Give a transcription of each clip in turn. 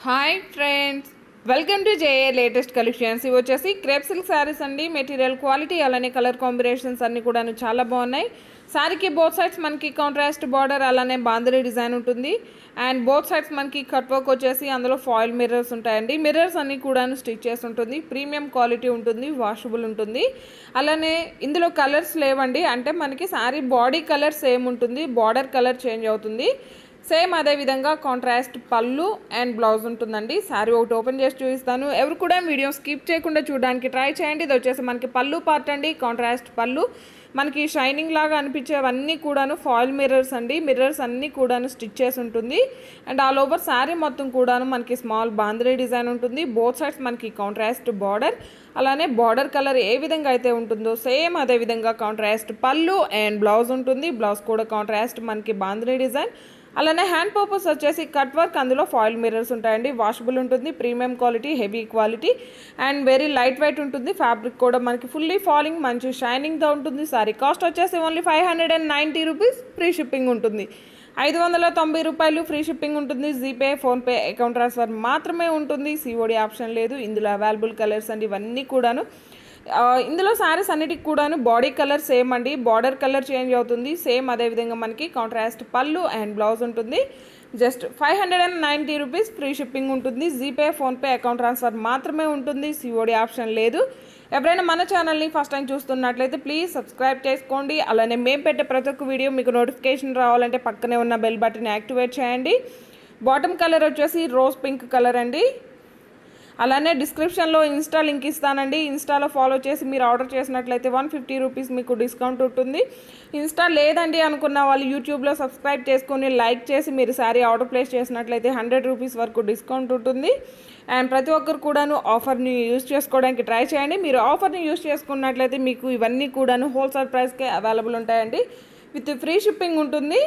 hi friends welcome to JA latest collections ఇవి వచ్చేసి crepe silk saris అండి మెటీరియల్ క్వాలిటీ అలానే కలర్ కాంబినేషన్స్ అన్ని కూడాను చాలా బాగున్నాయి శారీకి బోత్ సైడ్స్ మనకి కాంట్రాస్ట్ బార్డర్ అలానే బాందరీ డిజైన్ ఉంటుంది అండ్ బోత్ సైడ్స్ మనకి కట్ వర్క్ వచ్చేసి అందులో ఫాయిల్ మిర్రర్స్ ఉంటాయండి మిర్రర్స్ అన్ని కూడాను స్టిచ్ చేసి ఉంటుంది ప్రీమియం క్వాలిటీ ఉంటుంది వాషబుల్ ఉంటుంది అలానే ఇందులో కలర్స్ లేవండి అంటే మనకి శారీ బాడీ కలర్ సేమ్ ఉంటుంది బార్డర్ కలర్ చేంజ్ అవుతుంది సేమ్ అదే విధంగా కాంట్రాస్ట్ పళ్ళు అండ్ బ్లౌజ్ ఉంటుందండి శారీ ఒకటి ఓపెన్ చేసి చూపిస్తాను ఎవరు కూడా వీడియో స్కిప్ చేయకుండా చూడడానికి ట్రై చేయండి ఇది వచ్చేసి మనకి పళ్ళు పార్ట్ అండి కాంట్రాస్ట్ పళ్ళు మనకి షైనింగ్ లాగా అనిపించేవన్నీ కూడాను ఫాయిల్ మిర్రర్స్ అండి మిర్రర్స్ అన్నీ కూడాను స్టిచ్ చేసి ఉంటుంది అండ్ ఆల్ ఓవర్ శారీ మొత్తం కూడాను మనకి స్మాల్ బాంద్రీ డిజైన్ ఉంటుంది బోత్ సైడ్స్ మనకి కాంట్రాస్ట్ బార్డర్ అలానే బార్డర్ కలర్ ఏ విధంగా అయితే ఉంటుందో సేమ్ అదే విధంగా కాంట్రాస్ట్ పళ్ళు అండ్ బ్లౌజ్ ఉంటుంది బ్లౌజ్ కూడా కాంట్రాస్ట్ మనకి బాంద్రీ డిజైన్ అలానే హ్యాండ్ పర్పస్ వచ్చేసి కట్ వర్క్ అందులో ఫాయిల్ మిర్రర్స్ ఉంటాయండి వాషబుల్ ఉంటుంది premium quality heavy quality and very light weight ఉంటుంది ఫ్యాబ్రిక్ కూడా మనకి ఫుల్లీ ఫాలింగ్ మంచి షైనింగ్తో ఉంటుంది సారీ కాస్ట్ వచ్చేసి only five hundred and ninety rupees free shipping ఉంటుంది ఐదు వందల తొంభై రూపాయలు ఫ్రీ షిప్పింగ్ ఉంటుంది జీపే ఫోన్పే అకౌంట్ ట్రాన్స్ఫర్ మాత్రమే ఉంటుంది సిఓడి ఆప్షన్ లేదు ఇందులో అవైలబుల్ కలర్స్ అండి ఇవన్నీ కూడాను ఆ, ఇందులో శారీస్ అన్నిటికి కూడాను బాడీ కలర్ సేమ్ అండి బార్డర్ కలర్ చేంజ్ అవుతుంది సేమ్ అదే విధంగా మనకి కాంట్రాస్ట్ పళ్ళు అండ్ బ్లౌజ్ ఉంటుంది just five hundred and ninety rupees free shipping ఉంటుంది జీపే ఫోన్పే అకౌంట్ ట్రాన్స్ఫర్ మాత్రమే ఉంటుంది సిఓడి ఆప్షన్ లేదు ఎవరైనా మన ఛానల్ని ఫస్ట్ టైం చూస్తున్నట్లయితే ప్లీజ్ సబ్స్క్రైబ్ చేసుకోండి అలానే మేము పెట్టే ప్రతి ఒక్క వీడియో మీకు నోటిఫికేషన్ రావాలంటే పక్కనే ఉన్న బెల్ బటన్ యాక్టివేట్ చేయండి బాటమ్ కలర్ వచ్చేసి రోజ్ పింక్ కలర్ అండి అలానే డిస్క్రిప్షన్లో ఇన్స్టా లింక్ ఇస్తానండి ఇన్స్టాలో ఫాలో చేసి మీరు ఆర్డర్ చేసినట్లయితే వన్ ఫిఫ్టీ రూపీస్ మీకు డిస్కౌంట్ ఉంటుంది ఇన్స్టా లేదండి అనుకున్న వాళ్ళు యూట్యూబ్లో సబ్స్క్రైబ్ చేసుకొని లైక్ చేసి మీరు శారీ ఆర్డర్ ప్లేస్ చేసినట్లయితే హండ్రెడ్ రూపీస్ వరకు డిస్కౌంట్ ఉంటుంది అండ్ ప్రతి ఒక్కరు కూడాను ఆఫర్ని యూజ్ చేసుకోవడానికి ట్రై చేయండి మీరు ఆఫర్ని యూజ్ చేసుకున్నట్లయితే మీకు ఇవన్నీ కూడాను హోల్సేల్ ప్రైస్కే అవైలబుల్ ఉంటాయండి విత్ ఫ్రీ షిప్పింగ్ ఉంటుంది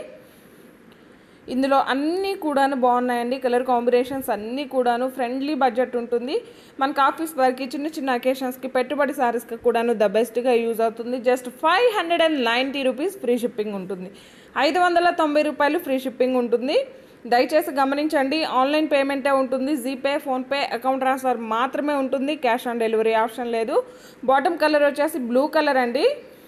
ఇందులో అన్నీ కూడాను బాగున్నాయండి కలర్ కాంబినేషన్స్ అన్నీ కూడాను ఫ్రెండ్లీ బడ్జెట్ ఉంటుంది మనకి ఆఫీస్ వర్క్కి చిన్న చిన్న అకేషన్స్కి పెట్టుబడి సారీస్కి కూడాను ద బెస్ట్గా యూజ్ అవుతుంది just five hundred and ninety rupees free shipping ఉంటుంది ఐదు వందల తొంభై రూపాయలు ఫ్రీ షిప్పింగ్ ఉంటుంది దయచేసి గమనించండి ఆన్లైన్ పేమెంటే ఉంటుంది జీపే ఫోన్పే అకౌంట్ ట్రాన్స్ఫర్ మాత్రమే ఉంటుంది క్యాష్ ఆన్ డెలివరీ ఆప్షన్ లేదు బాటమ్ కలర్ వచ్చేసి బ్లూ కలర్ అండి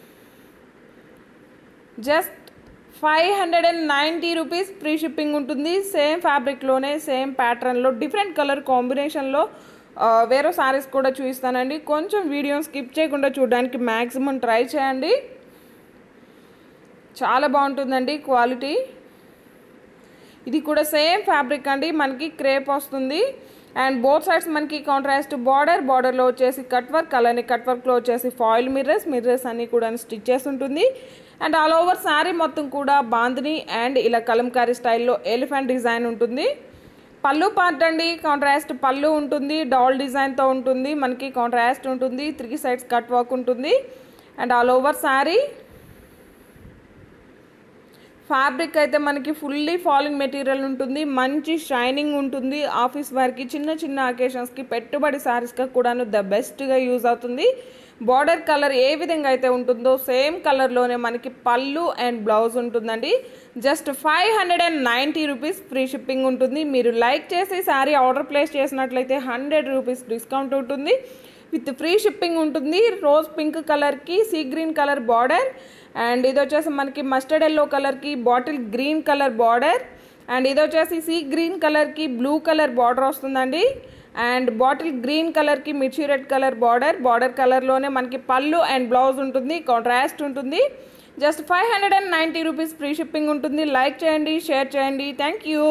just five hundred and ninety rupees free shipping ఉంటుంది సేమ్ ఫ్యాబ్రిక్లోనే సేమ్ ప్యాటర్న్లో డిఫరెంట్ కలర్ కాంబినేషన్లో ఆ, వేరే సారీస్ కూడా చూపిస్తానండి కొంచెం వీడియో స్కిప్ చేయకుండా చూడడానికి మ్యాక్సిమం ట్రై చేయండి చాలా బాగుంటుందండి క్వాలిటీ ఇది కూడా సేమ్ ఫ్యాబ్రిక్ అండి మనకి క్రేప్ వస్తుంది అండ్ బోత్ సైడ్స్ మనకి కాంట్రాస్ట్ బార్డర్ బార్డర్లో వచ్చేసి కట్ వర్క్ అలానే కట్ వర్క్లో వచ్చేసి ఫాయిల్ మిర్రర్స్ మిర్రర్స్ అన్నీ కూడా స్టిచ్ చేసి ఉంటుంది అండ్ ఆల్ ఓవర్ శారీ మొత్తం కూడా బాందిని అండ్ ఇలా కలంకారీ స్టైల్లో ఎలిఫెంట్ డిజైన్ ఉంటుంది పళ్ళు పార్ట్ అండి కాంట్రాస్ట్ పళ్ళు ఉంటుంది డాల్ డిజైన్తో ఉంటుంది మనకి కాంట్రాస్ట్ ఉంటుంది త్రీ సైడ్స్ కట్ వర్క్ ఉంటుంది and all over sari fabric అయితే మనకి ఫుల్లీ ఫాలింగ్ మెటీరియల్ ఉంటుంది మంచి షైనింగ్ ఉంటుంది ఆఫీస్ వారికి చిన్న చిన్న అకేషన్స్కి పెట్టుబడి శారీస్గా కూడాను ద బెస్ట్గా యూజ్ అవుతుంది బార్డర్ కలర్ ఏ విధంగా అయితే ఉంటుందో సేమ్ కలర్లోనే మనకి పళ్ళు అండ్ బ్లౌజ్ ఉంటుందండి just five hundred and ninety rupees free shipping ఉంటుంది మీరు లైక్ చేసి శారీ ఆర్డర్ ప్లేస్ చేసినట్లయితే హండ్రెడ్ రూపీస్ డిస్కౌంట్ ఉంటుంది విత్ ఫ్రీ షిప్పింగ్ ఉంటుంది రోజ్ పింక్ కలర్కి sea green colour border and ఇది వచ్చేసి మనకి మస్టర్డ్ ఎల్లో కలర్కి bottle green colour border and ఇది వచ్చేసి సీ గ్రీన్ కలర్కి బ్లూ కలర్ బార్డర్ వస్తుందండి అండ్ బాటిల్ గ్రీన్ కలర్కి మిర్చి రెడ్ కలర్ బార్డర్ బార్డర్ కలర్లోనే మనకి పళ్ళు అండ్ బ్లౌజ్ ఉంటుంది కాంట్రాస్ట్ ఉంటుంది just five hundred and ninety rupees free shipping ఉంటుంది లైక్ చేయండి షేర్ చేయండి థ్యాంక్ యూ